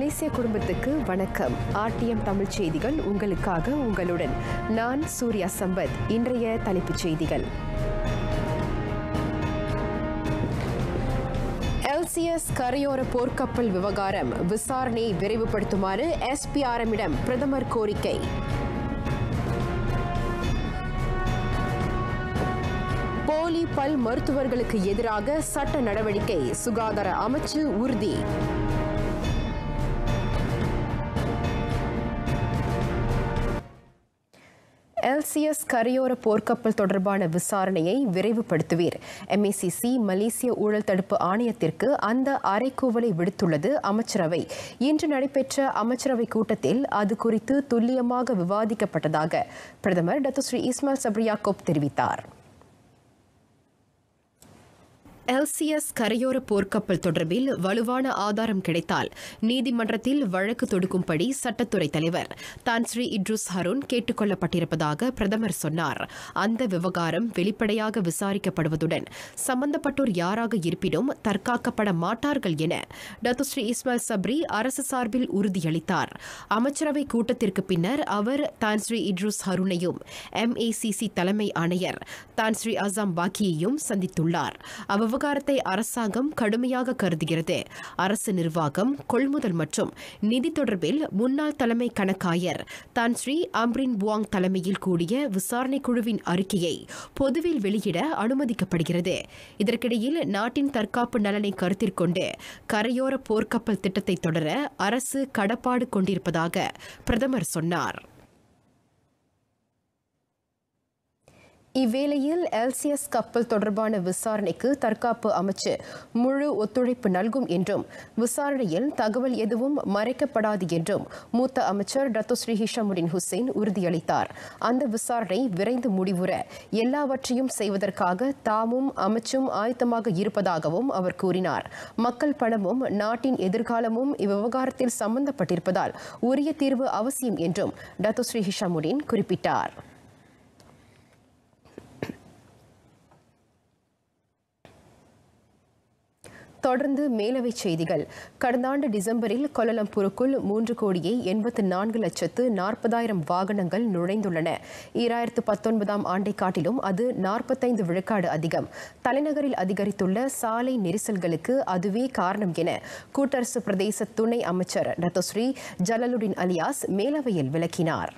மலேசிய குடும்பத்துக்கு வணக்கம் ஆர்டிஎம் தமிழ் செய்திகள் உங்களுக்காக உங்களுடன் நான் சூர்யா சம்பத் இன்றைய தலைப்புச் செய்திகள் எல்சிஎஸ் கரையோர போர்க்கப்பல் விவகாரம் விசாரணையை விரைவுபடுத்துமாறு எஸ்பிஆர்எம்மிடம் பிரதமர் கோரிக்கை போலி பல் மருத்துவர்களுக்கு எதிராக சட்ட நடவடிக்கை சுகாதார அமைச்சு உறுதி எல்சிஎஸ் கரையோர போர்க்கப்பல் தொடர்பான விசாரணையை விரைவுபடுத்துவீர் எம்ஏசிசி மலேசிய ஊழல் தடுப்பு ஆணையத்திற்கு அந்த அறைகூவலை விடுத்துள்ளது அமைச்சரவை இன்று நடைபெற்ற அமைச்சரவை கூட்டத்தில் அது குறித்து துல்லியமாக விவாதிக்கப்பட்டதாக பிரதமர் டாக்டர் ஸ்ரீ இஸ்மாயில் சப்ரியாக்கோப் தெரிவித்தார் எல்சிஎஸ் கரையோர போர்க்கப்பல் தொடர்பில் வலுவான ஆதாரம் கிடைத்தால் நீதிமன்றத்தில் வழக்கு தொடுக்கும்படி சட்டத்துறை தலைவர் தான் ஸ்ரீ இட்ருஸ் ஹருன் கேட்டுக் கொள்ளப்பட்டிருப்பதாக பிரதமர் சொன்னார் அந்த விவகாரம் வெளிப்படையாக விசாரிக்கப்படுவதுடன் சம்பந்தப்பட்டோர் யாராக இருப்பினும் தற்காக்கப்பட மாட்டார்கள் என டாக்டர் ஸ்ரீ இஸ்மாயில் சப்ரி அரசு சார்பில் உறுதியளித்தார் அமைச்சரவை கூட்டத்திற்கு பின்னர் அவர் தான் ஸ்ரீ இட்ருஸ் ஹருனையும் எம்ஏசிசி தலைமை ஆணையர் தான் ஸ்ரீ அசாம் பாக்கியையும் சந்தித்துள்ளார் விவகாரத்தை அரசாங்கம் கடுமையாக கருதுகிறது அரசு நிர்வாகம் கொள்முதல் மற்றும் நிதி தொடர்பில் முன்னாள் தலைமை கணக்காயர் தான் ஸ்ரீ அம்ரின் புவாங் தலைமையில் கூடிய விசாரணை குழுவின் அறிக்கையை பொதுவில் வெளியிட அனுமதிக்கப்படுகிறது இதற்கிடையில் நாட்டின் தற்காப்பு நலனை கருத்தில் கொண்டு கரையோர போர்க்கப்பல் திட்டத்தை தொடர அரசு கடப்பாடு கொண்டிருப்பதாக பிரதமர் சொன்னார் இவ்வேளையில் எல்சிஎஸ் கப்பல் தொடர்பான விசாரணைக்கு தற்காப்பு அமைச்சு முழு ஒத்துழைப்பு நல்கும் என்றும் விசாரணையில் தகவல் எதுவும் மறைக்கப்படாது என்றும் மூத்த அமைச்சர் டத்து ஸ்ரீ ஹிஷாமுடின் ஹுசைன் உறுதியளித்தார் அந்த விசாரணை விரைந்து முடிவுற எல்லாவற்றையும் செய்வதற்காக தாமும் அமைச்சும் ஆயத்தமாக இருப்பதாகவும் அவர் கூறினார் மக்கள் பணமும் நாட்டின் எதிர்காலமும் இவ்விவகாரத்தில் சம்பந்தப்பட்டிருப்பதால் உரிய தீர்வு அவசியம் என்றும் டத்து ஸ்ரீ ஹிஷாமுடின் குறிப்பிட்டார் தொடர்ந்து மேலவை செய்திகள் கடந்த ஆண்டு டிசம்பரில் கொலலம்பூருக்குள் மூன்று கோடியே எண்பத்து நான்கு லட்சத்து நாற்பதாயிரம் வாகனங்கள் நுழைந்துள்ளன ஈராயிரத்து பத்தொன்பதாம் ஆண்டை காட்டிலும் அது நாற்பத்தைந்து விழுக்காடு அதிகம் தலைநகரில் அதிகரித்துள்ள சாலை நெரிசல்களுக்கு அதுவே காரணம் என கூட்டரசு பிரதேச துணை அமைச்சர் டத்தோஸ்ரீ ஜலலுடின் அலியாஸ் மேலவையில் விளக்கினார்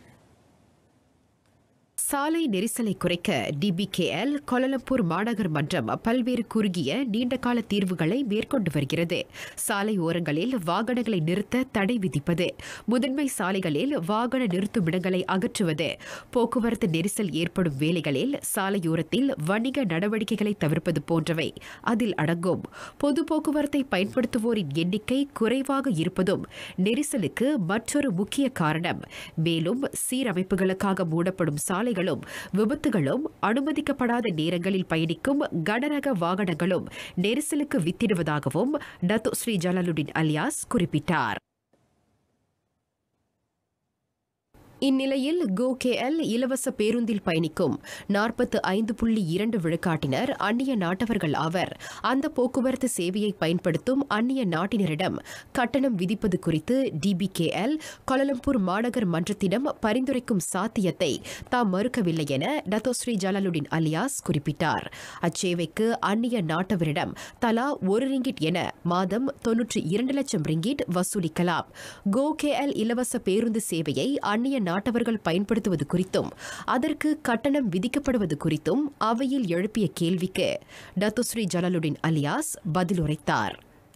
சாலை நெரிசலை குறைக்க டிபிகேஎல் கோலலம்பூர் மாநகர் மன்றம் பல்வேறு குறுகிய நீண்டகால தீர்வுகளை மேற்கொண்டு வருகிறது சாலை ஓரங்களில் வாகனங்களை நிறுத்த தடை விதிப்பது முதன்மை சாலைகளில் வாகன நிறுத்தும் இடங்களை அகற்றுவது போக்குவரத்து நெரிசல் ஏற்படும் வேலைகளில் சாலையோரத்தில் வணிக நடவடிக்கைகளை தவிர்ப்பது போன்றவை அதில் அடங்கும் பொது போக்குவரத்தை பயன்படுத்துவோரின் எண்ணிக்கை குறைவாக இருப்பதும் நெரிசலுக்கு மற்றொரு முக்கிய காரணம் மேலும் சீரமைப்புகளுக்காக மூடப்படும் சாலைகள் வாகனங்களும் விபத்துகளும் அனுமதிக்கப்படாத நேரங்களில் பயணிக்கும் கனரக வாகனங்களும் நெரிசலுக்கு வித்திடுவதாகவும் டத்து ஸ்ரீ ஜலாலுடின் அலியாஸ் குறிப்பிட்டார் இந்நிலையில் கோ கேஎல் இலவச பேருந்தில் பயணிக்கும் நாற்பத்து ஐந்து புள்ளி இரண்டு விழுக்காட்டினர் அந்நிய நாட்டவர்கள் ஆவர் அந்த போக்குவரத்து சேவையை பயன்படுத்தும் அந்நிய நாட்டினரிடம் கட்டணம் விதிப்பது குறித்து டிபிகேஎல் கோலலம்பூர் மாநகர் மன்றத்திடம் பரிந்துரைக்கும் சாத்தியத்தை தாம் மறுக்கவில்லை என டத்தோஸ்ரீ ஜலாலுடின் அலியாஸ் குறிப்பிட்டார் அச்சேவைக்கு அந்நிய நாட்டவரிடம் தலா ஒரு ரிங்கிட் என மாதம் தொன்னூற்றி இரண்டு லட்சம் ரிங்கிட் வசூலிக்கலாம் கோ கேஎல் இலவச பேருந்து சேவையை அந்நிய நாட்டவர்கள் பயன்படுத்துவது குறித்தும் அதற்கு கட்டணம் விதிக்கப்படுவது குறித்தும் அவையில் எழுப்பிய கேள்விக்கு டத்துஸ்ரீ ஜலாலுடின் அலியாஸ் பதிலுரைத்தார்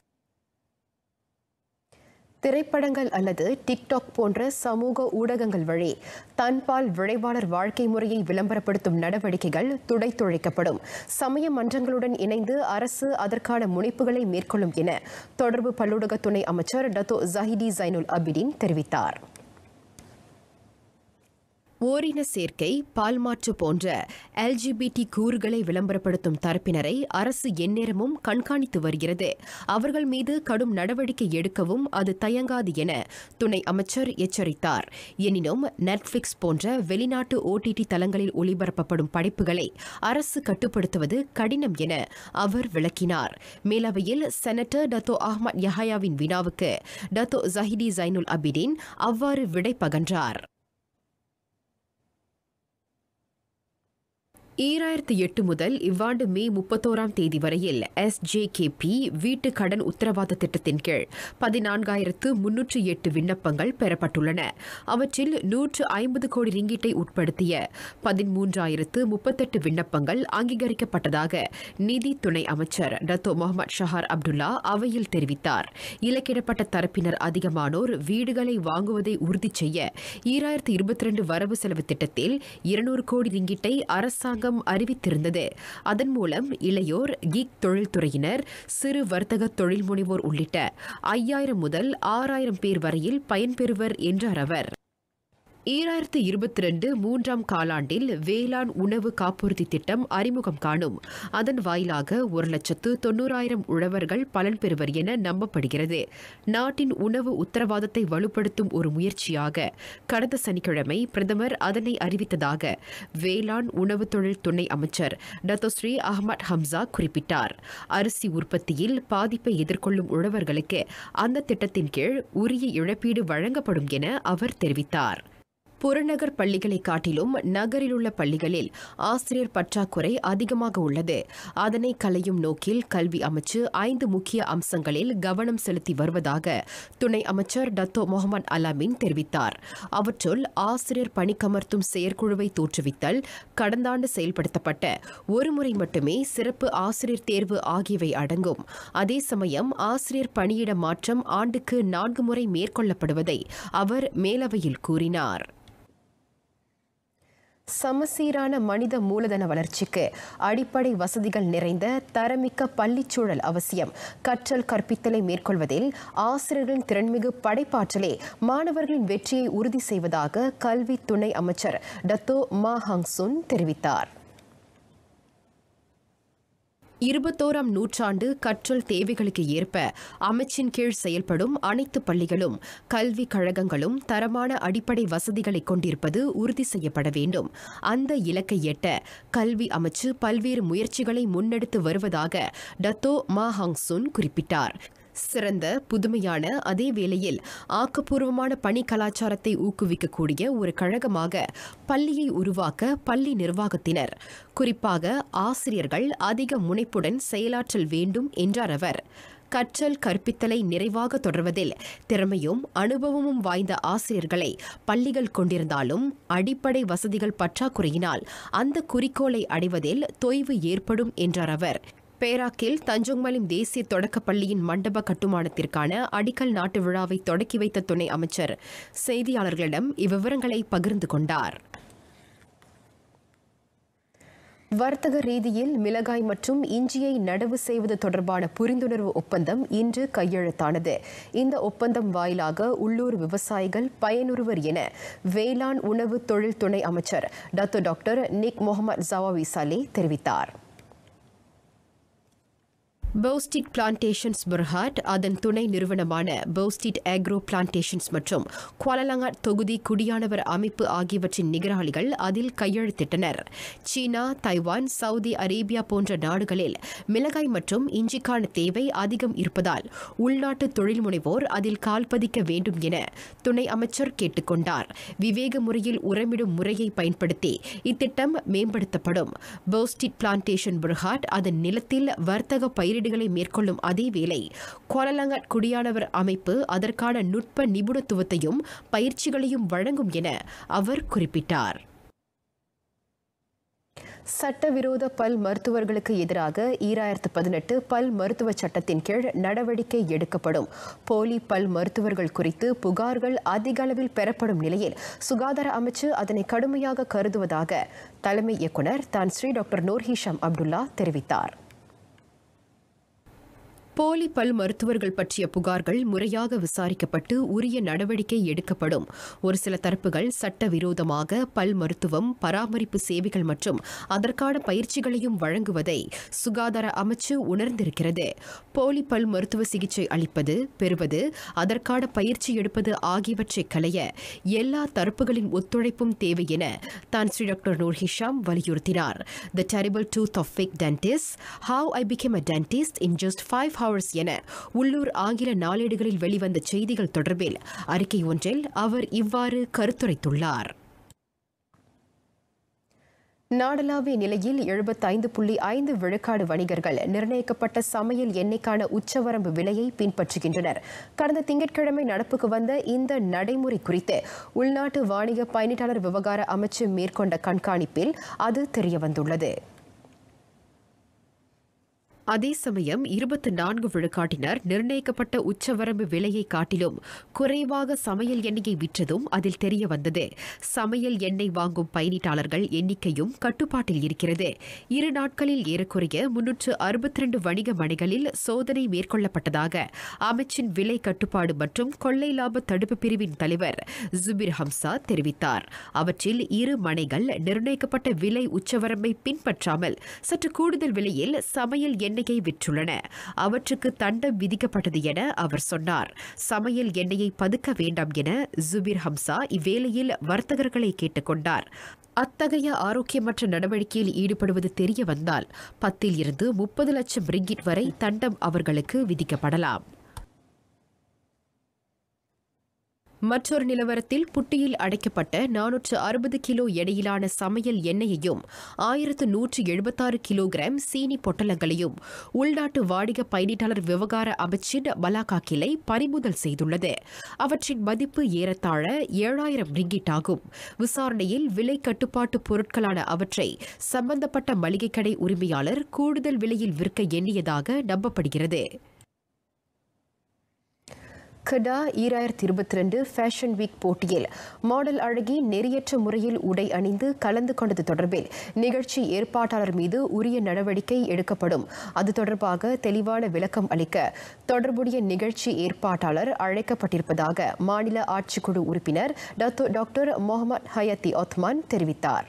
திரைப்படங்கள் அல்லது டிக்டாக் போன்ற சமூக ஊடகங்கள் வழி தன்பால் விளைவாளர் வாழ்க்கை முறையை விளம்பரப்படுத்தும் நடவடிக்கைகள் துடைத்துழைக்கப்படும் சமய மன்றங்களுடன் இணைந்து அரசு அதற்கான முனைப்புகளை மேற்கொள்ளும் என தொடர்பு பல்லூடக துணை அமைச்சர் டத்தோ ஜஹிடி ஜைனுல் அபிடின் தெரிவித்தார் ஓரின சேர்க்கை பால்மாற்று போன்ற எல்ஜிபிடி கூறுகளை விளம்பரப்படுத்தும் தரப்பினரை அரசு எந்நேரமும் கண்காணித்து வருகிறது அவர்கள் மீது கடும் நடவடிக்கை எடுக்கவும் அது தயங்காது என துணை அமைச்சர் எச்சரித்தார் எனினும் நெட்ஃபிளிக்ஸ் போன்ற வெளிநாட்டு ஓடிடி தளங்களில் ஒளிபரப்பப்படும் படைப்புகளை அரசு கட்டுப்படுத்துவது கடினம் என அவர் விளக்கினார் மேலவையில் செனட்டர் டத்தோ அஹ்மத் யஹயாவின் வினாவுக்கு டத்தோ ஜஹிடி ஜைனுல் அபிடின் அவ்வாறு விடை பகன்றார் ஈராயிரத்து எட்டு முதல் இவ்வாண்டு மே முப்பத்தோராம் தேதி வரையில் எஸ்ஜேகேபி வீட்டு கடன் உத்தரவாத திட்டத்தின் கீழ் பதினான்காயிரத்து முன்னூற்று எட்டு விண்ணப்பங்கள் பெறப்பட்டுள்ளன அவற்றில் நூற்று ஐம்பது கோடி ரிங்கிட்டை உட்படுத்திய பதிமூன்றாயிரத்து முப்பத்தெட்டு விண்ணப்பங்கள் அங்கீகரிக்கப்பட்டதாக நிதி துணை அமைச்சர் டத்தோ முகமது ஷஹார் அப்துல்லா அவையில் தெரிவித்தார் இலக்கிடப்பட்ட தரப்பினர் அதிகமானோர் வீடுகளை வாங்குவதை உறுதி செய்ய ஈராயிரத்து இருபத்தி ரெண்டு வரவு செலவு திட்டத்தில் இருநூறு கோடி ரிங்கிட்டை அரசாங்கம் அரசாங்கம் அறிவித்திருந்தது அதன் மூலம் இளையோர் கிக் தொழில்துறையினர் சிறு வர்த்தக தொழில் முனைவோர் உள்ளிட்ட ஐயாயிரம் முதல் ஆறாயிரம் பேர் வரையில் பயன்பெறுவர் என்றார் அவர் ஈராயிரத்து இருபத்தி ரெண்டு மூன்றாம் காலாண்டில் வேளாண் உணவு காப்புறுதி திட்டம் அறிமுகம் காணும் அதன் வாயிலாக ஒரு லட்சத்து தொன்னூறாயிரம் உழவர்கள் பலன் பெறுவர் என நம்பப்படுகிறது நாட்டின் உணவு உத்தரவாதத்தை வலுப்படுத்தும் ஒரு முயற்சியாக கடந்த சனிக்கிழமை பிரதமர் அதனை அறிவித்ததாக வேளாண் உணவு தொழில் துணை அமைச்சர் டத்தோஸ்ரீ அஹ்மத் ஹம்சா குறிப்பிட்டார் அரிசி உற்பத்தியில் பாதிப்பை எதிர்கொள்ளும் உழவர்களுக்கு அந்த திட்டத்தின் கீழ் உரிய இழப்பீடு வழங்கப்படும் என அவர் தெரிவித்தார் புறநகர் பள்ளிகளை காட்டிலும் நகரிலுள்ள பள்ளிகளில் ஆசிரியர் பற்றாக்குறை அதிகமாக உள்ளது அதனை களையும் நோக்கில் கல்வி அமைச்சு ஐந்து முக்கிய அம்சங்களில் கவனம் செலுத்தி வருவதாக துணை அமைச்சர் டத்தோ முகமது அலாமின் தெரிவித்தார் அவற்றுள் ஆசிரியர் பணிக்கமர்த்தும் செயற்குழுவை தோற்றுவித்தல் கடந்த ஆண்டு செயல்படுத்தப்பட்ட ஒருமுறை மட்டுமே சிறப்பு ஆசிரியர் தேர்வு ஆகியவை அடங்கும் அதே சமயம் ஆசிரியர் பணியிட மாற்றம் ஆண்டுக்கு நான்கு முறை மேற்கொள்ளப்படுவதை அவர் மேலவையில் கூறினார் சமசீரான மனித மூலதன வளர்ச்சிக்கு அடிப்படை வசதிகள் நிறைந்த தரமிக்க பள்ளிச்சூழல் அவசியம் கற்றல் கற்பித்தலை மேற்கொள்வதில் ஆசிரியர்களின் திறன்மிகு படைப்பாற்றலே மாணவர்களின் வெற்றியை உறுதி செய்வதாக கல்வி துணை அமைச்சர் டத்தோ மா ஹங்சுன் தெரிவித்தார் இருபத்தோராம் நூற்றாண்டு கற்றல் தேவைகளுக்கு ஏற்ப அமைச்சின் கீழ் செயல்படும் அனைத்து பள்ளிகளும் கல்விக் கழகங்களும் தரமான அடிப்படை வசதிகளை கொண்டிருப்பது உறுதி செய்யப்பட வேண்டும் அந்த இலக்கை எட்ட கல்வி அமைச்சு பல்வேறு முயற்சிகளை முன்னெடுத்து வருவதாக டத்தோ மா ஹங்சுன் குறிப்பிட்டார் சிறந்த புதுமையான அதே வேளையில் ஆக்கப்பூர்வமான பணி கலாச்சாரத்தை ஊக்குவிக்கக்கூடிய ஒரு கழகமாக பள்ளியை உருவாக்க பள்ளி நிர்வாகத்தினர் குறிப்பாக ஆசிரியர்கள் அதிக முனைப்புடன் செயலாற்றல் வேண்டும் என்றார் அவர் கற்றல் கற்பித்தலை நிறைவாக தொடர்வதில் திறமையும் அனுபவமும் வாய்ந்த ஆசிரியர்களை பள்ளிகள் கொண்டிருந்தாலும் அடிப்படை வசதிகள் பற்றாக்குறையினால் அந்த குறிக்கோளை அடைவதில் தொய்வு ஏற்படும் என்றார் அவர் பேராக்கில் தஞ்சோங்மலிம் தேசிய தொடக்கப் பள்ளியின் மண்டப கட்டுமானத்திற்கான அடிக்கல் நாட்டு விழாவை தொடக்கி வைத்த துணை அமைச்சர் செய்தியாளர்களிடம் இவ்விவரங்களை பகிர்ந்து கொண்டார் வர்த்தக ரீதியில் மிளகாய் மற்றும் இஞ்சியை நடவு செய்வது தொடர்பான புரிந்துணர்வு ஒப்பந்தம் இன்று கையெழுத்தானது இந்த ஒப்பந்தம் வாயிலாக உள்ளூர் விவசாயிகள் பயனுறுவர் என வேளாண் உணவு தொழில் துணை அமைச்சர் doctor doctor Nik Mohamad Jawawi Salleh தெரிவித்தார் பௌஸ்டிட் பிளான்டேஷன்ஸ் புர்ஹாட் அதன் துணை நிறுவனமான பௌஸ்டிட் ஆக்ரோ பிளான்டேஷன்ஸ் மற்றும் குவாலலங்காட் தொகுதி குடியானவர் அமைப்பு ஆகியவற்றின் நிகராளிகள் அதில் கையெழுத்திட்டனர் சீனா தைவான் சவுதி அரேபியா போன்ற நாடுகளில் மிளகாய் மற்றும் இஞ்சிக்கான தேவை அதிகம் இருப்பதால் உள்நாட்டு தொழில் முனைவோர் அதில் கால்பதிக்க வேண்டும் என துணை அமைச்சர் கேட்டுக்கொண்டார் விவேக முறையில் உரமிடும் முறையை பயன்படுத்தி இத்திட்டம் மேம்படுத்தப்படும் பௌஸ்டிட் பிளான்டேஷன் புர்ஹாட் அதன் நிலத்தில் வர்த்தக பயிரிட முதலீடுகளை மேற்கொள்ளும் அதேவேளை கோலலங்கட் குடியானவர் அமைப்பு அதற்கான நுட்ப நிபுணத்துவத்தையும் பயிற்சிகளையும் வழங்கும் என அவர் குறிப்பிட்டார் சட்டவிரோத பல் மருத்துவர்களுக்கு எதிராக ஈராயிரத்து பதினெட்டு பல் மருத்துவ சட்டத்தின் கீழ் நடவடிக்கை எடுக்கப்படும் போலி பல் மருத்துவர்கள் குறித்து புகார்கள் அதிக அளவில் பெறப்படும் நிலையில் சுகாதார அமைச்சு அதனை கடுமையாக கருதுவதாக தலைமை இயக்குநர் Tan Sri doctor Noor Hisham Abdullah தெரிவித்தார் போலி பல் மருத்துவர்கள் பற்றிய புகார்கள் முறையாக விசாரிக்கப்பட்டு உரிய நடவடிக்கை எடுக்கப்படும் ஒரு சில தரப்புகள் சட்டவிரோதமாக பல் மருத்துவம் பராமரிப்பு சேவைகள் மற்றும் அதற்கான பயிற்சிகளையும் வழங்குவதை சுகாதார அமைச்சு உணர்ந்திருக்கிறது போலி பல் மருத்துவ சிகிச்சை அளிப்பது பெறுவது அதற்கான பயிற்சி எடுப்பது ஆகியவற்றை களைய எல்லா தரப்புகளின் ஒத்துழைப்பும் தேவை என தான் ஸ்ரீ டாக்டர் நூர் ஹிஷாம் வலியுறுத்தினார் the terrible tooth of fig dentist how I became a dentist in just five hours என உள்ளூர் ஆங்கில நாளேடுகளில் வெளிவந்த செய்திகள் தொடர்பில் அறிக்கை ஒன்றில் அவர் இவ்வாறு கருத்துரைத்துள்ளார் நாடளாவிய நிலையில் எழுபத்தைந்து புள்ளி ஐந்து விழுக்காடு வணிகர்கள் நிர்ணயிக்கப்பட்ட சமையல் எண்ணெய்க்கான உச்சவரம்பு விலையை பின்பற்றுகின்றனர் கடந்த திங்கட்கிழமை நடப்புக்கு வந்த இந்த நடைமுறை குறித்து உள்நாட்டு வாணிக பயணிட்டாளர் விவகார அமைச்சு மேற்கொண்ட கண்காணிப்பில் அது தெரியவந்துள்ளது அதே சமயம் இருபத்தி நான்கு விழுக்காட்டினர் நிர்ணயிக்கப்பட்ட உச்சவரம்பு விலையை காட்டிலும் குறைவாக சமையல் எண்ணெயை விற்றதும் அதில் தெரிய வந்தது சமையல் எண்ணெய் வாங்கும் பயணீட்டாளர்கள் எண்ணிக்கையும் கட்டுப்பாட்டில் இருக்கிறது இரு நாட்களில் ஏறக்குறைய முன்னூற்று அறுபத்தி ரெண்டு வணிக மனைகளில் சோதனை மேற்கொள்ளப்பட்டதாக அமைச்சின் விலை கட்டுப்பாடு மற்றும் கொள்ளை லாப தடுப்பு பிரிவின் தலைவர் ஜுபிர் ஹம்சா தெரிவித்தார் அவற்றில் இரு மனைகள் நிர்ணயிக்கப்பட்ட விலை உச்சவரம்பை பின்பற்றாமல் சற்று கூடுதல் விலையில் சமையல் எண்ணெயை விற்றுள்ளன அவற்றுக்கு தண்டம் விதிக்கப்பட்டது என அவர் சொன்னார் சமையல் எண்ணெயை பதுக்க வேண்டாம் என ஜுபிர் ஹம்சா இவ்வேளையில் வர்த்தகர்களை கேட்டுக்கொண்டார் அத்தகைய ஆரோக்கியமற்ற நடவடிக்கையில் ஈடுபடுவது தெரிய வந்தால் பத்தில் இருந்து முப்பது லட்சம் ரிங்கிட் வரை தண்டம் அவர்களுக்கு விதிக்கப்படலாம் மற்றொரு நிலவரத்தில் புட்டியில் அடைக்கப்பட்ட நானூற்று அறுபது கிலோ எடையிலான சமையல் எண்ணெயையும் ஆயிரத்து நூற்று எழுபத்தாறு கிலோகிராம் சீனி பொட்டலங்களையும் உள்நாட்டு வாணிக பயணீட்டாளர் விவகார அமைச்சின் மலாக்கா கிளை பறிமுதல் செய்துள்ளது அவற்றின் மதிப்பு ஏறத்தாழ ஏழாயிரம் ரிங்கிட் ஆகும் விசாரணையில் விலை கட்டுப்பாட்டு பொருட்களான அவற்றை சம்பந்தப்பட்ட மளிகை கடை உரிமையாளர் கூடுதல் விலையில் விற்க எண்ணியதாக நம்பப்படுகிறது கடா ஈராயிரத்தி இருபத்தி ரெண்டு ஃபேஷன் வீக் போட்டியில் மாடல் அழகி நெறியற்ற முறையில் உடை அணிந்து கலந்து கொண்டது தொடர்பில் நிகழ்ச்சி ஏற்பாட்டாளர் மீது உரிய நடவடிக்கை எடுக்கப்படும் அது தொடர்பாக தெளிவான விளக்கம் அளிக்க தொடர்புடைய நிகழ்ச்சி ஏற்பாட்டாளர் அழைக்கப்பட்டிருப்பதாக மாநில ஆட்சிக்குழு உறுப்பினர் டாக்டர் முகமது ஹயத்தி ஒத்மான் தெரிவித்தார்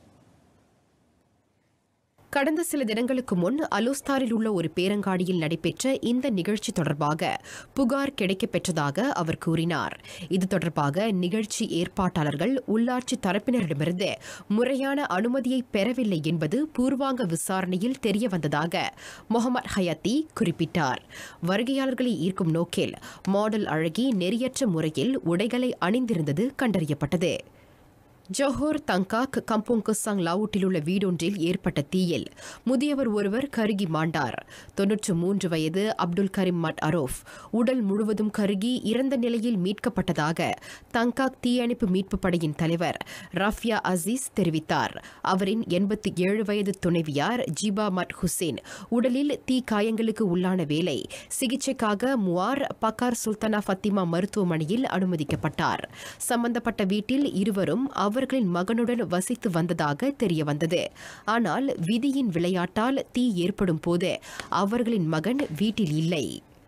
கடந்த சில தினங்களுக்கு முன் அலோஸ்தாரில் உள்ள ஒரு பேரங்காடியில் நடைபெற்ற இந்த நிகழ்ச்சி தொடர்பாக புகார் கிடைக்கப்பெற்றதாக அவர் கூறினார் இது தொடர்பாக நிகழ்ச்சி ஏற்பாட்டாளர்கள் உள்ளாட்சி தரப்பினரிடமிருந்து முறையான அனுமதியை பெறவில்லை என்பது பூர்வாங்க விசாரணையில் தெரியவந்ததாக முகமது ஹயாத்தி குறிப்பிட்டார் வருகையாளர்களை ஈர்க்கும் நோக்கில் மாடல் அழகி நெறியற்ற முறையில் உடைகளை அணிந்திருந்தது கண்டறியப்பட்டது ஜோஹோர் தங்காக் கம்போங் குசாங் லாவூட்டில் உள்ள வீடொன்றில் ஏற்பட்ட தீயில் முதியவர் ஒருவர் கருகி மாண்டார் தொன்னூற்று மூன்று வயது அப்துல் கரீம் மட் அரோஃப் உடல் முழுவதும் கருகி இறந்த நிலையில் மீட்கப்பட்டதாக தங்காக் தீயணைப்பு மீட்புப் படையின் தலைவர் ரஃப்யா அசீஸ் தெரிவித்தார் அவரின் எண்பத்தி ஏழு வயது துணைவியார் ஜிபா மட் ஹுசேன் உடலில் தீ காயங்களுக்கு உள்ளான வேளை சிகிச்சைக்காக முவார் பக்கார் சுல்தானா ஃபத்திமா மருத்துவமனையில் அனுமதிக்கப்பட்டார் சம்பந்தப்பட்ட வீட்டில் இருவரும் அவர்களின் மகனுடன் வசித்து வந்ததாக தெரியவந்தது ஆனால் விதியின் விளையாட்டால் தீ ஏற்படும் போது அவர்களின் மகன் வீட்டில் இல்லை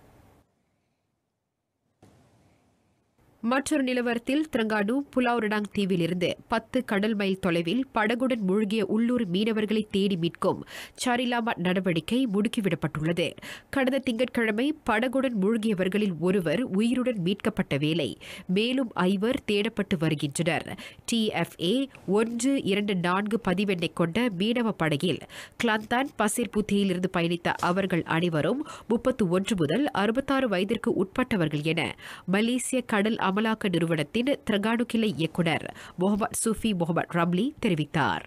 மற்றொரு நிலவரத்தில் திரங்கானு புலாவரடாங் தீவிலிருந்து பத்து கடல் மைல் தொலைவில் படகுடன் மூழ்கிய உள்ளூர் மீனவர்களை தேடி மீட்கும் சாரிலாமா நடவடிக்கை முடுக்கிவிடப்பட்டுள்ளது கடந்த திங்கட்கிழமை படகுடன் மூழ்கியவர்களில் ஒருவர் உயிருடன் மீட்கப்பட்ட வேளை மேலும் ஐவர் தேடப்பட்டு வருகின்றனர் டிஎஃப்ஏ ஒன்று இரண்டு நான்கு பதிவெண்ணை கொண்ட மீனவ படகில் கிளாந்தான் பசிர்புத்தியிலிருந்து பயணித்த அவர்கள் அனைவரும் முப்பத்து ஒன்று முதல் அறுபத்தாறு வயதிற்கு உட்பட்டவர்கள் என மலேசிய கடல் அமலாக்க நிறுவனத்தின் திரகானு கிளை இயக்குநர் முகமது சூஃபி முகமது ரம்லி தெரிவித்தார்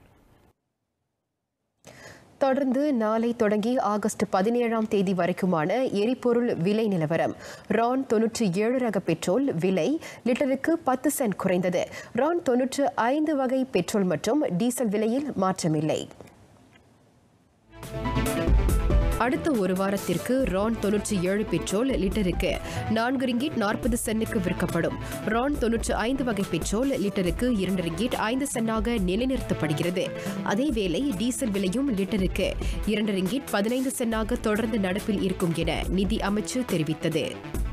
தொடர்ந்து நாளை தொடங்கி ஆகஸ்ட் பதினேழாம் தேதி வரைக்குமான எரிபொருள் விலை நிலவரம் ரான் தொன்னூற்றி ஏழு ரக பெட்ரோல் விலை லிட்டருக்கு பத்து சென்ட் குறைந்தது ரான் தொன்னூற்று ஐந்து வகை பெட்ரோல் மற்றும் டீசல் விலையில் மாற்றமில்லை அடுத்த ஒரு வாரத்திற்கு ரான் தொன்னூற்றி ஏழு பெட்ரோல் லிட்டருக்கு நான்கு ரிங்கிட் நாற்பது சென்னுக்கு விற்கப்படும் ரான் தொன்னூற்று ஐந்து வகை பெட்ரோல் லிட்டருக்கு இரண்டு ரிங்கிட் ஐந்து சென்னாக நிலைநிறுத்தப்படுகிறது அதேவேளை டீசல் விலையும் லிட்டருக்கு இரண்டு ரிங்கிட் பதினைந்து சென்னாக தொடர்ந்து நடப்பில் இருக்கும் என நிதி அமைச்சு தெரிவித்தது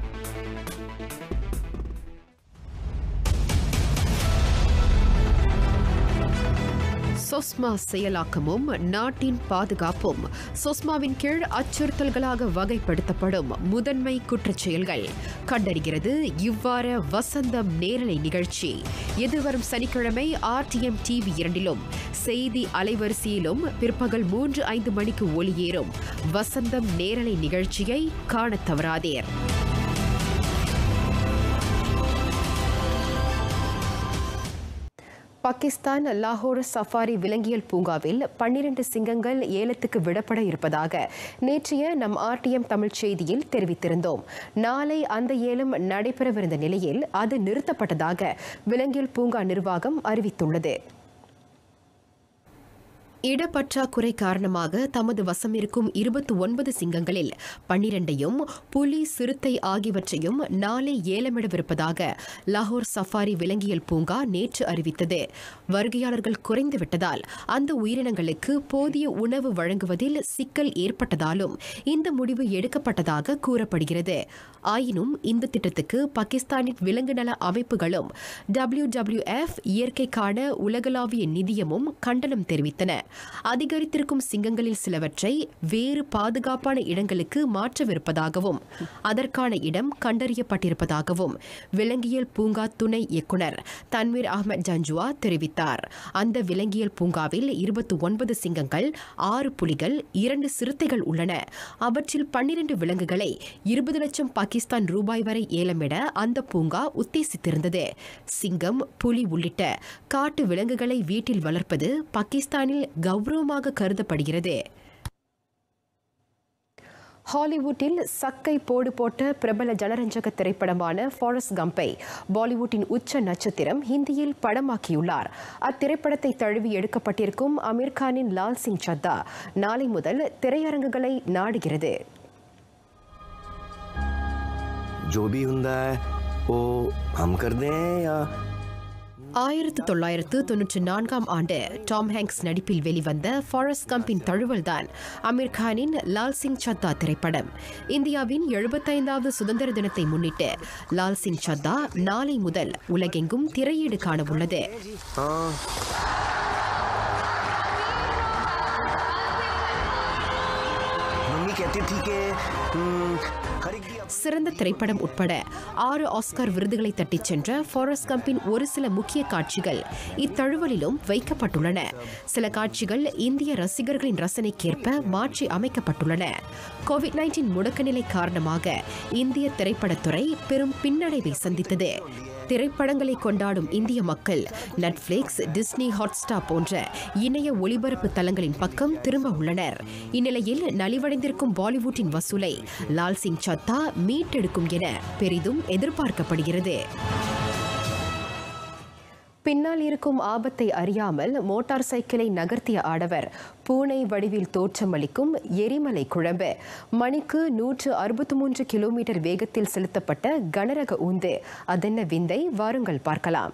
சொஸ்மா செயலாக்கமும் நாட்டின் பாதுகாப்பும் சொஸ்மாவின் கீழ் அச்சுறுத்தல்களாக வகைப்படுத்தப்படும் முதன்மை குற்றச்செயல்கள் கண்டறிகிறது இவ்வார வசந்தம் நேரலை நிகழ்ச்சி எதிர்வரும் சனிக்கிழமை ஆர்டிஎம் டிவி இரண்டிலும் செய்தி அலைவரிசையிலும் பிற்பகல் மூன்று ஐந்து மணிக்கு ஒளியேறும் வசந்தம் நேரலை நிகழ்ச்சியை காணத் தவறாதீர் பாகிஸ்தான் லாகூர் சஃபாரி விலங்கியல் பூங்காவில் பன்னிரண்டு சிங்கங்கள் ஏலத்துக்கு விடப்பட இருப்பதாக நேற்றைய நம் ஆர்டிஎம் தமிழ் செய்தியில் தெரிவித்திருந்தோம் நாளை அந்த ஏலம் நடைபெறவிருந்த நிலையில் அது நிறுத்தப்பட்டதாக விலங்கியல் பூங்கா நிர்வாகம் அறிவித்துள்ளது இடப்பற்றாக்குறை காரணமாக தமது வசம் இருக்கும் இருபத்தி ஒன்பது சிங்கங்களில் பன்னிரண்டையும் புலி சிறுத்தை ஆகியவற்றையும் நாளை ஏலமிடவிருப்பதாக லாகூர் சஃபாரி விலங்கியல் பூங்கா நேற்று அறிவித்தது வருகையாளர்கள் குறைந்துவிட்டதால் அந்த உயிரினங்களுக்கு போதிய உணவு வழங்குவதில் சிக்கல் ஏற்பட்டதாலும் இந்த முடிவு எடுக்கப்பட்டதாக கூறப்படுகிறது ஆயினும் இந்த திட்டத்துக்கு பாகிஸ்தானின் விலங்கு நல அமைப்புகளும் டபிள்யூ டபிள்யூ எஃப் இயற்கைக்கான உலகளாவிய நிதியமும் கண்டனம் தெரிவித்தன அதிகரித்திருக்கும் சிங்கங்களில் சிலவற்றை வேறு பாதுகாப்பான இடங்களுக்கு மாற்றவிருப்பதாகவும் அதற்கான இடம் கண்டறியப்பட்டிருப்பதாகவும் விலங்கியல் பூங்கா துணை இயக்குனர் தன்வீர் அகமது ஜஞ்சுவா தெரிவித்தார் அந்த விலங்கியல் பூங்காவில் இருபத்தி ஒன்பது சிங்கங்கள் ஆறு புலிகள் இரண்டு சிறுத்தைகள் உள்ளன அவற்றில் பன்னிரண்டு விலங்குகளை இருபது லட்சம் பாகிஸ்தான் ரூபாய் வரை ஏலமிட அந்த பூங்கா உத்தேசித்திருந்தது சிங்கம் புலி உள்ளிட்ட காட்டு விலங்குகளை வீட்டில் வளர்ப்பது பாகிஸ்தானில் கௌரவமாக கருதப்படுகிறது ஹாலிவுட்டில் சக்கை போடு போட்ட பிரபல ஜனரஞ்சக திரைப்படமான ஃபாரஸ்ட் கம்பை பாலிவுட்டின் உச்ச நட்சத்திரம் ஹிந்தியில் படமாக்கியுள்ளார் அத்திரைப்படத்தை தழுவி எடுக்கப்பட்டிருக்கும் அமீர் கானின் லால் சிங் சத்தா நாளை முதல் திரையரங்குகளை நாடுகிறது जो भी ਹੁੰਦਾ है वो हम कर दें या ஆயிரத்து தொள்ளாயிரத்து தொன்னூற்றி நான்காம் ஆண்டு டாம் ஹேங்க்ஸ் நடிப்பில் வெளிவந்த ஃபாரஸ்ட் கம்பின் தழுவல்தான் அமீர் கானின் லால் சிங் சத்தா திரைப்படம் இந்தியாவின் எழுபத்தைந்தாவது சுதந்திர தினத்தை முன்னிட்டு லால் சிங் சத்தா நாளை முதல் உலகெங்கும் திரையீடு காணவுள்ளது हाँ मम्मी कहती थी कि हम्म, हर एक दिन சிறந்த திரைப்படம் உட்பட ஆறு ஆஸ்கார் விருதுகளை தட்டிச் சென்ற ஃபாரஸ்ட் கம்பின் ஒரு சில முக்கிய காட்சிகள் இத்தழுவலிலும் வைக்கப்பட்டுள்ளன சில காட்சிகள் இந்திய ரசிகர்களின் ரசனைக்கேற்ப மாற்றி அமைக்கப்பட்டுள்ளன கோவிட் நைன்டீன் முடக்க நிலை காரணமாக இந்திய திரைப்படத்துறை பெரும் பின்னடைவை சந்தித்தது திரைப்படங்களை கொண்டாடும் இந்திய மக்கள் நெட்ஃபிளிக்ஸ் டிஸ்னி ஹாட்ஸ்டார் போன்ற இணைய ஒளிபரப்பு தளங்களின் பக்கம் திரும்ப உள்ளனர் இந்நிலையில் நலிவடைந்திருக்கும் பாலிவுட்டின் வசூலை லால் சிங் சத்தா மீட்டெடுக்கும் என பெரிதும் எதிர்பார்க்கப்படுகிறது பின்னால் இருக்கும் ஆபத்தை அறியாமல் மோட்டார் சைக்கிளை நகர்த்திய ஆடவர் பூனை வடிவில் தோற்றமளிக்கும் எரிமலை குழம்பு மணிக்கு நூற்று அறுபத்தி மூன்று கிலோமீட்டர் வேகத்தில் செலுத்தப்பட்ட கனரக ஊந்து அதென்ன விந்தை வாருங்கள் பார்க்கலாம்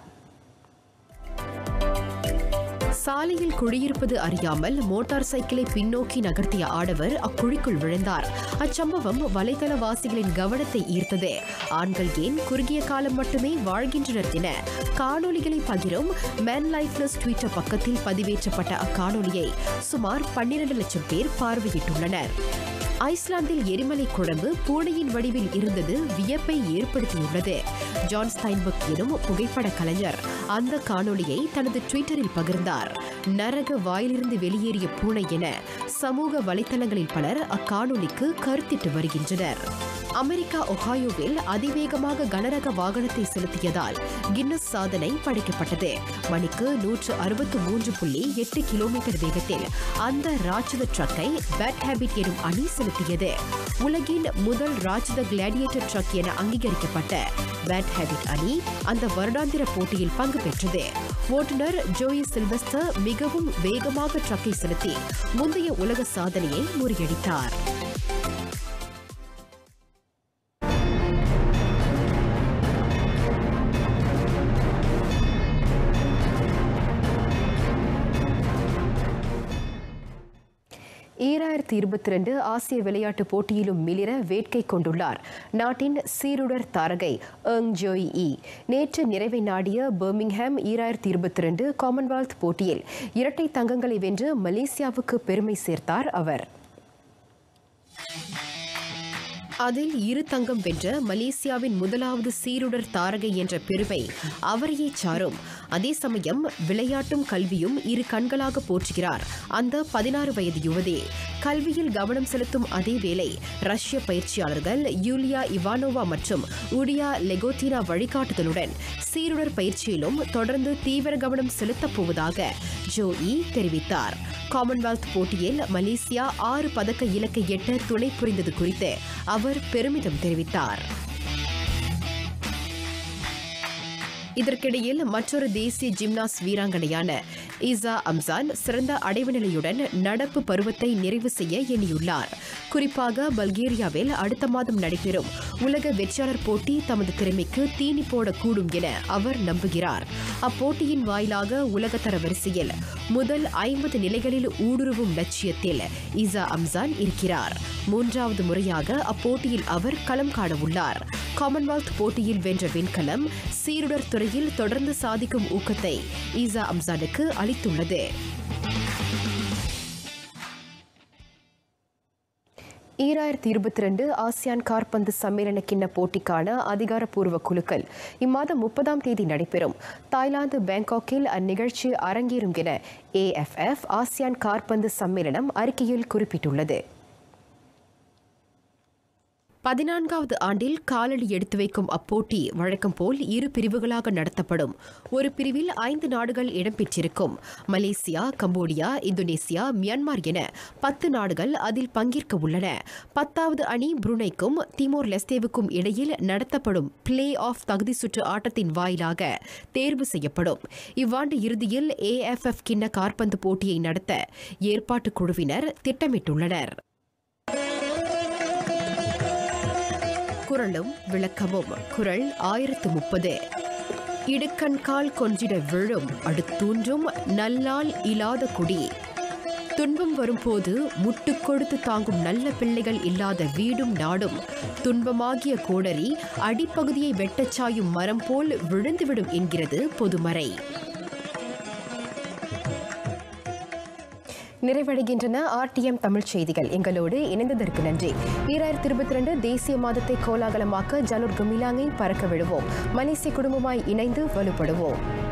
சாலையில் குழியிருப்பது அறியாமல் மோட்டார் சைக்கிளை பின்னோக்கி நகர்த்திய ஆடவர் அக்குழிக்குள் விழுந்தார் அச்சம்பவம் வலைதளவாசிகளின் கவனத்தை ஈர்த்தது ஆண்கள் ஏன் குறுகிய காலம் மட்டுமே வாழ்கின்றனர் என காணொளிகளை பகிரும் மேன் லைஃப்லெஸ் ட்விட்டர் பக்கத்தில் பதிவேற்றப்பட்ட அக்காணொளியை சுமார் பன்னிரண்டு லட்சம் பேர் பார்வையிட்டுள்ளனர் ஐஸ்லாந்தில் எரிமலை குழம்பு பூனையின் வடிவில் இருந்தது வியப்பை ஏற்படுத்தியுள்ளது ஜான் ஸ்டைன்பர்க் எனும் புகைப்பட கலைஞர் அந்த காணொளியை தனது ட்விட்டரில் பகிர்ந்தார் நரக வாயிலிருந்து வெளியேறிய பூனை என சமூக வலைத்தளங்களில் பலர் அக்காணொளிக்கு கருத்திட்டு வருகின்றனர் அமெரிக்கா ஒஹாயோவில் அதிவேகமாக கனரக வாகனத்தை செலுத்தியதால் கின்னஸ் சாதனை படைக்கப்பட்டது மணிக்கு நூற்று அறுபத்து மூன்று புள்ளி எட்டு கிலோமீட்டர் வேகத்தில் அந்த ராட்சத ட்ரக்கை பேட் ஹேபிட் எனும் அணி செலுத்தியது உலகின் முதல் ராட்சத கிளாடியேட்டர் ட்ரக் என அங்கீகரிக்கப்பட்ட பேட் ஹேபிட் அணி அந்த வருடாந்திர போட்டியில் பங்கு பெற்றது ஓட்டுநர் ஜோயி சில்வஸ்டர் மிகவும் வேகமாக ட்ரக்கை செலுத்தி முந்தைய உலக சாதனையை முறியடித்தார் ஈராயிரத்தி இருபத்தி ரெண்டு ஆசிய விளையாட்டுப் போட்டியிலும் மிளிர வேட்கை கொண்டுள்ளார் நாட்டின் சீருடர் தாரகை எங் ஜோய் இ நேற்று நிறைவை நாடிய பர்மிங்ஹாம் ஈராயிரத்தி இருபத்தி ரெண்டு காமன்வெல்த் போட்டியில் இரட்டை தங்கங்களை வென்று மலேசியாவுக்கு பெருமை சேர்த்தார் அவர் அதில் இரு தங்கம் வென்ற மலேசியாவின் முதலாவது சீருடர் தாரகை என்ற பெருமை அவரையே சாரும் அதே சமயம் விளையாட்டும் கல்வியும் இரு கண்களாக போற்றுகிறார் அந்த பதினாறு வயது யுவதி கல்வியில் கவனம் செலுத்தும் அதே வேளை ரஷ்ய பயிற்சியாளர்கள் யூலியா இவானோவா மற்றும் உடியா லெகோட்டினா வழிகாட்டுதலுடன் சீருடர் பயிற்சியிலும் தொடர்ந்து தீவிர கவனம் செலுத்தப் போவதாக ஜோ இ தெரிவித்தார் காமன்வெல்த் போட்டியில் மலேசியா ஆறு பதக்க இலக்கை எட்ட துணை புரிந்தது குறித்து அவர் பெருமிதம் தெரிவித்தார் இதற்கிடையில் மற்றொரு தேசிய ஜிம்னாஸ் வீராங்கனையான ஈசா அம்சான் சிறந்த அடைவு நிலையுடன் நடப்பு பருவத்தை நிறைவு செய்ய எண்ணியுள்ளார் குறிப்பாக பல்கேரியாவில் அடுத்த மாதம் நடைபெறும் உலக வெற்றியாளர் போட்டி தமது திறமைக்கு தீனி போடக்கூடும் என அவர் நம்புகிறார் அப்போட்டியின் வாயிலாக உலகத்தர வரிசையில் முதல் ஐம்பது நிலைகளில் ஊடுருவும் லட்சியத்தில் ஈசா அம்சான் இருக்கிறார் மூன்றாவது முறையாக அப்போட்டியில் அவர் களம் காண உள்ளார் காமன்வெல்த் போட்டியில் வென்ற வெண்கலம் சீருடர் துறையில் தொடர்ந்து சாதிக்கும் ஊக்கத்தை ஈசா அம்சானுக்கு அளித்துள்ளது ஈராயிரத்தி இருபத்தி ரெண்டு ஆசியான் கார்பந்து சம்மேளன கிண்ண போட்டிக்கான அதிகாரப்பூர்வ குழுக்கள் இம்மாதம் முப்பதாம் தேதி நடைபெறும் தாய்லாந்து பேங்காக்கில் அந்நிகழ்ச்சி அரங்கேறும் என ஏஎஃப்எஃப் ஆசியான் கார்பந்து சம்மேளனம் அறிக்கையில் குறிப்பிட்டுள்ளது பதினான்காவது ஆண்டில் காலடி எடுத்து வைக்கும் அப்போட்டி வழக்கம் போல் இரு பிரிவுகளாக நடத்தப்படும் ஒரு பிரிவில் ஐந்து நாடுகள் இடம்பெற்றிருக்கும் மலேசியா கம்போடியா இந்தோனேசியா மியான்மர் என பத்து நாடுகள் அதில் பங்கேற்க உள்ளன பத்தாவது அணி புருனைக்கும் திமோர் லெஸ்தேவுக்கும் இடையில் நடத்தப்படும் பிளே ஆஃப் தகுதி சுற்று ஆட்டத்தின் வாயிலாக தேர்வு செய்யப்படும் இவ்வாண்டு இறுதியில் ஏஎஃப்எஃப் கிண்ண கார்பந்து போட்டியை நடத்த ஏற்பாட்டுக் குழுவினர் திட்டமிட்டுள்ளனர் குரலும் விளக்கமும் குரல் ஆயிரத்து முப்பது இடுக்கண்கால் கொஞ்சிட விழும் அடுத்தூன்றும் நல்லால் இல்லாத குடி துன்பம் வரும்போது முட்டு கொடுத்து தாங்கும் நல்ல பிள்ளைகள் இல்லாத வீடும் நாடும் துன்பமாகிய கோடரி அடிப்பகுதியை வெட்டச் சாயும் மரம் போல் விழுந்துவிடும் என்கிறது பொதுமறை நிறைவடைகின்றன ஆர்டிஎம் தமிழ் செய்திகள் எங்களோடு இணைந்ததற்கு நன்றி ஈராயிரத்தி இருபத்தி ரெண்டு தேசிய மாதத்தை கோலாகலமாக்க ஜனூர் குமிலாங்கை பறக்க விடுவோம் மலேசிய குடும்பமாய் இணைந்து வலுப்படுவோம்